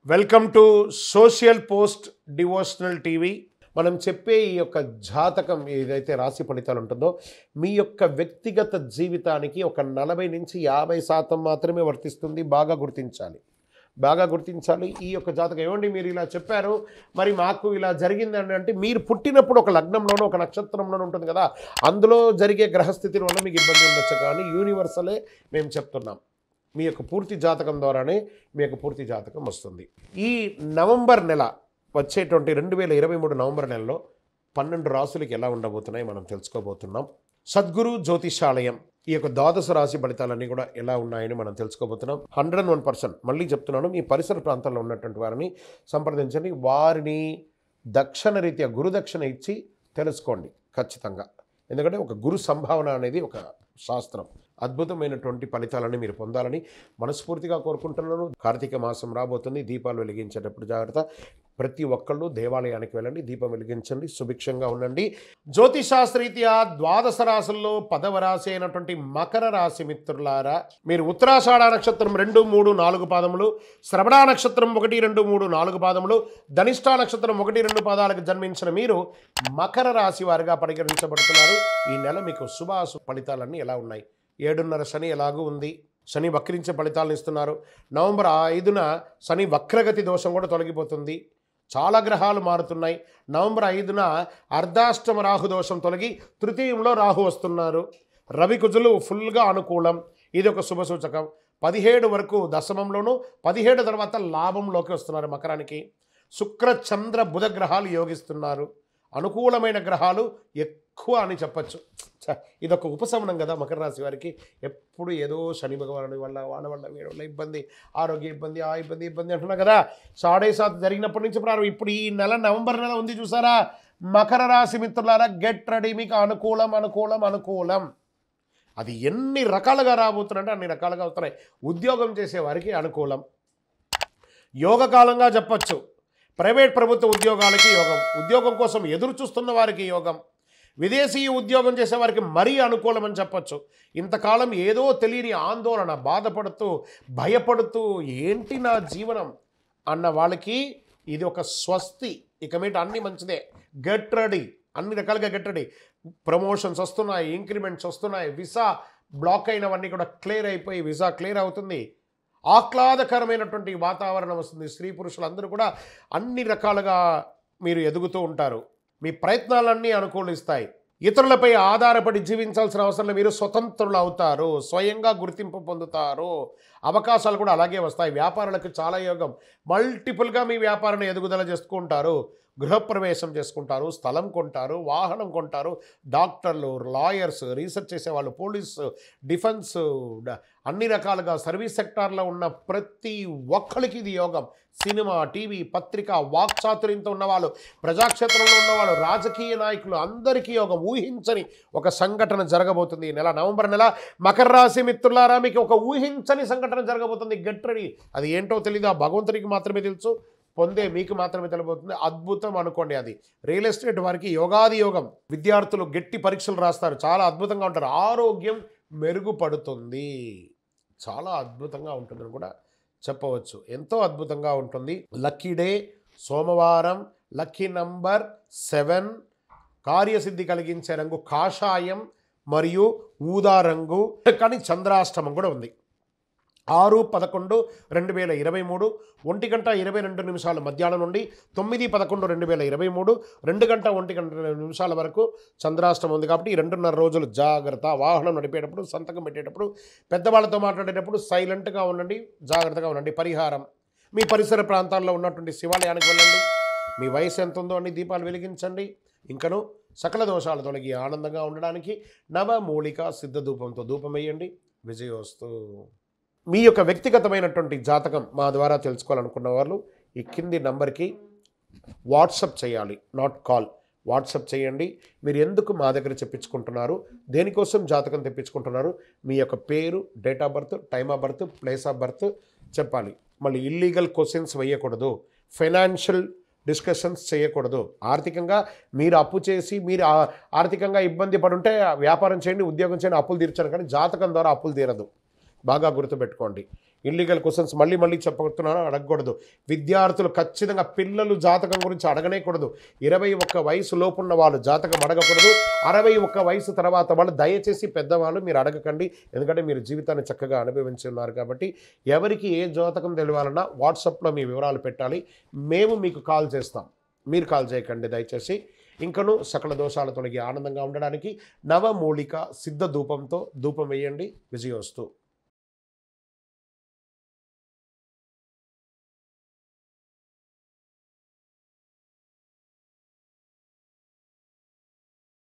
Welcome to social post devotional TV మనం చెప్పే ఈ యొక్క జాతకం ఏదైతే రాశి ఫలితాలు ఉంటుందో మీ యొక్క వ్యక్తిగత జీవితానికి ఒక నలభై నుంచి యాభై శాతం మాత్రమే వర్తిస్తుంది బాగా గుర్తించాలి బాగా గుర్తించాలి ఈ యొక్క జాతకం ఏమండి మీరు ఇలా చెప్పారు మరి మాకు ఇలా జరిగిందండి అంటే మీరు పుట్టినప్పుడు ఒక లగ్నంలోనూ ఒక నక్షత్రంలోనూ ఉంటుంది కదా అందులో జరిగే గ్రహస్థితి వల్ల మీకు ఇబ్బంది ఉండొచ్చు కానీ యూనివర్సలే మేము చెప్తున్నాం మీ యొక్క పూర్తి జాతకం ద్వారానే మీ యొక్క పూర్తి జాతకం వస్తుంది ఈ నవంబర్ నెల వచ్చేటువంటి రెండు వేల ఇరవై మూడు నవంబర్ నెలలో పన్నెండు రాసులకి ఎలా ఉండబోతున్నాయి మనం తెలుసుకోబోతున్నాం సద్గురు జ్యోతిషాలయం ఈ యొక్క ద్వాదశ రాశి ఫలితాలన్నీ కూడా ఎలా ఉన్నాయని మనం తెలుసుకోబోతున్నాం హండ్రెడ్ అండ్ వన్ పర్సెంట్ మళ్ళీ చెప్తున్నాను మీ పరిసర ప్రాంతాల్లో ఉన్నటువంటి వారిని సంప్రదించండి వారిని దక్షిణ రీత్యా గురు దక్షిణ ఇచ్చి తెలుసుకోండి ఖచ్చితంగా ఎందుకంటే ఒక గురు సంభావన అనేది ఒక శాస్త్రం అద్భుతమైనటువంటి ఫలితాలని మీరు పొందాలని మనస్ఫూర్తిగా కోరుకుంటున్నాను కార్తీక మాసం రాబోతుంది దీపాలు వెలిగించేటప్పుడు జాగ్రత్త ప్రతి ఒక్కళ్ళు దేవాలయానికి వెళ్ళండి దీపం వెలిగించండి సుభిక్షంగా ఉండండి జ్యోతిషాస్త్రీత్యా ద్వాదశ రాశుల్లో పదవ రాశి అయినటువంటి మకర రాశి మిత్రులారా మీరు ఉత్తరాషాఢ నక్షత్రం రెండు మూడు నాలుగు పాదములు శ్రవణ నక్షత్రం ఒకటి రెండు మూడు నాలుగు పాదములు ధనిష్ఠా నక్షత్రం ఒకటి రెండు పాదాలకు జన్మించిన మీరు మకర రాశి వారిగా పరిగణించబడుతున్నారు ఈ నెల మీకు శుభాశు ఫలితాలన్నీ ఎలా ఉన్నాయి ఏడున్నర శని ఎలాగూ ఉంది శని వక్రించే ఫలితాలను ఇస్తున్నారు నవంబర్ ఐదున శని వక్రగతి దోషం కూడా తొలగిపోతుంది చాలా గ్రహాలు మారుతున్నాయి నవంబర్ ఐదున అర్ధాష్టమ రాహు దోషం తొలగి తృతీయంలో రాహు వస్తున్నారు రవి కుజులు ఫుల్గా అనుకూలం ఇది ఒక శుభ సూచకం పదిహేడు వరకు దశమంలోను పదిహేడు తర్వాత లాభంలోకి వస్తున్నారు మకరానికి శుక్ర చంద్ర బుధ గ్రహాలు యోగిస్తున్నారు అనుకూలమైన గ్రహాలు ఎక్కువ అని చెప్పచ్చు ఛ, ఇదొక ఉపశమనం కదా మకర రాశి వారికి ఎప్పుడు ఏదో శని భగవానుడి వల్ల వాళ్ళ వల్ల వీడి వల్ల ఇబ్బంది ఆరోగ్య ఇబ్బంది ఆ ఇబ్బంది ఇబ్బంది అంటున్నా కదా సాడే సాత్ జరిగినప్పటి నుంచి ప్రారంభం ఇప్పుడు ఈ నెల నవంబర్ నెల ఉంది చూసారా మకర రాశి మిత్రులారా గెట్ రెడీ మీకు అనుకూలం అనుకూలం అనుకూలం అది ఎన్ని రకాలుగా రాబోతున్నాయంటే అన్ని రకాలుగా వస్తున్నాయి ఉద్యోగం చేసే వారికి అనుకూలం యోగకాలంగా చెప్పచ్చు ప్రైవేట్ ప్రభుత్వ ఉద్యోగాలకి యోగం ఉద్యోగం కోసం ఎదురు చూస్తున్న వారికి యోగం విదేశీ ఉద్యోగం చేసే వారికి మరీ అనుకూలం అని చెప్పచ్చు ఇంతకాలం ఏదో తెలియని ఆందోళన బాధపడుతూ భయపడుతూ ఏంటి నా జీవనం అన్న వాళ్ళకి ఇది ఒక స్వస్తి ఇక మీద అన్ని మంచిదే గెట్ రెడీ అన్ని రకాలుగా గెట్ రెడీ ప్రమోషన్స్ వస్తున్నాయి ఇంక్రిమెంట్స్ వస్తున్నాయి విసా బ్లాక్ అయినవన్నీ కూడా క్లియర్ అయిపోయి విసా క్లియర్ అవుతుంది ఆహ్లాదకరమైనటువంటి వాతావరణం వస్తుంది స్త్రీ పురుషులందరూ కూడా అన్ని రకాలుగా మీరు ఎదుగుతూ ఉంటారు మీ ప్రయత్నాలన్నీ అనుకూలిస్తాయి ఇతరులపై ఆధారపడి జీవించాల్సిన అవసరం లేదు. మీరు స్వతంత్రులు అవుతారు స్వయంగా గుర్తింపు పొందుతారు అవకాశాలు కూడా అలాగే వస్తాయి వ్యాపారులకు చాలా యోగం మల్టిపుల్గా మీ వ్యాపారాన్ని ఎదుగుదల చేసుకుంటారు గృహప్రవేశం చేసుకుంటారు స్థలం కొంటారు వాహనం కొంటారు డాక్టర్లు లాయర్స్ రీసెర్చ్ చేసేవాళ్ళు పోలీసు డిఫెన్స్ డ- అన్ని రకాలుగా సర్వీస్ సెక్టార్లో ఉన్న ప్రతి ఒక్కరికి ఇది యోగం సినిమా టీవీ పత్రిక వాక్చాతుర్యంతో ఉన్నవాళ్ళు ప్రజాక్షేత్రంలో ఉన్నవాళ్ళు రాజకీయ నాయకులు అందరికీ యోగం ఊహించని ఒక సంఘటన జరగబోతుంది ఈ నెల నవంబర్ నెల మకర రాశి మిత్రులారా మీకు ఒక ఊహించని సంఘటన జరగబోతుంది గట్రడి అది ఏంటో తెలీదు ఆ భగవంతునికి మాత్రమే తెలుసు పొందే మీకు మాత్రమే తెలియబోతుంది అద్భుతం అనుకోండి అది రియల్ ఎస్టేట్ వారికి యోగాది యోగం విద్యార్థులు గట్టి పరీక్షలు రాస్తారు చాలా అద్భుతంగా ఉంటారు ఆరోగ్యం మెరుగుపడుతుంది చాలా అద్భుతంగా ఉంటుందని కూడా చెప్పవచ్చు ఎంతో అద్భుతంగా ఉంటుంది లక్కీ డే సోమవారం లక్కీ నంబర్ సెవెన్ కార్యసిద్ధి కలిగించే రంగు కాషాయం మరియు ఊదా రంగు కానీ చంద్రాష్టమం కూడా ఉంది ఆరు పదకొండు రెండు వేల ఇరవై మూడు ఒంటి గంట ఇరవై రెండు నిమిషాల మధ్యాహ్నం నుండి తొమ్మిది పదకొండు రెండు వేల ఇరవై మూడు రెండు గంట ఒంటి గంట రెండు నిమిషాల వరకు చంద్రాష్టమం ఉంది కాబట్టి ఈ రెండున్నర రోజులు జాగ్రత్త వాహనం నడిపేటప్పుడు సంతకం పెట్టేటప్పుడు పెద్దవాళ్ళతో మాట్లాడేటప్పుడు సైలెంట్గా ఉండండి జాగ్రత్తగా ఉండండి పరిహారం మీ పరిసర ప్రాంతాల్లో ఉన్నటువంటి శివాలయానికి వెళ్ళండి మీ వయసు ఎంత ఉందో అన్ని దీపాలు వెలిగించండి ఇంకను సకల దోషాలు తొలగి ఆనందంగా ఉండడానికి నవమూలిక సిద్ధ ధూపంతో ధూపం వేయండి విజయోస్తు మీ యొక్క వ్యక్తిగతమైనటువంటి జాతకం మా ద్వారా తెలుసుకోవాలనుకున్న వాళ్ళు ఈ కింది నంబర్కి వాట్సప్ చేయాలి నాట్ కాల్ వాట్సప్ చేయండి మీరు ఎందుకు మా దగ్గర చెప్పించుకుంటున్నారు దేనికోసం జాతకం తెప్పించుకుంటున్నారు మీ యొక్క పేరు date of birth time of birth place of birth చెప్పాలి మళ్ళీ ఇల్లీగల్ క్వశ్చన్స్ వేయకూడదు ఫైనాన్షియల్ డిస్కషన్స్ చేయకూడదు ఆర్థికంగా మీరు అప్పు చేసి మీరు ఆ- ఆర్థికంగా ఇబ్బంది పడుంటే వ్యాపారం చేయండి ఉద్యోగం చేయండి అప్పులు తీర్చారు కానీ జాతకం ద్వారా అప్పులు తీరదు బాగా గుర్తుపెట్టుకోండి ఇల్లీగల్ క్వశ్చన్స్ మళ్ళీ మళ్ళీ చెప్పగలుగుతున్నాను అడగకూడదు విద్యార్థులు ఖచ్చితంగా పిల్లలు జాతకం గురించి అడగనేకూడదు ఇరవై ఒక్క వయసు లోపున్న వాళ్ళు జాతకం అడగకూడదు అరవై ఒక్క వయసు తర్వాత వాళ్ళు దయచేసి పెద్దవాళ్ళు మీరు అడగకండి ఎందుకంటే మీరు జీవితాన్ని చక్కగా అనుభవించి ఉన్నారు కాబట్టి ఎవరికి ఏ జాతకం తెలియాలన్నా వాట్సాప్లో మీ వివరాలు పెట్టాలి మేము మీకు కాల్ చేస్తాం మీరు కాల్ చేయకండి దయచేసి ఇంకను సకల దోషాలు తొలగి ఆనందంగా ఉండడానికి నవమూలిక సిద్ధ ధూపంతో ధూపం వేయండి విజయోస్తు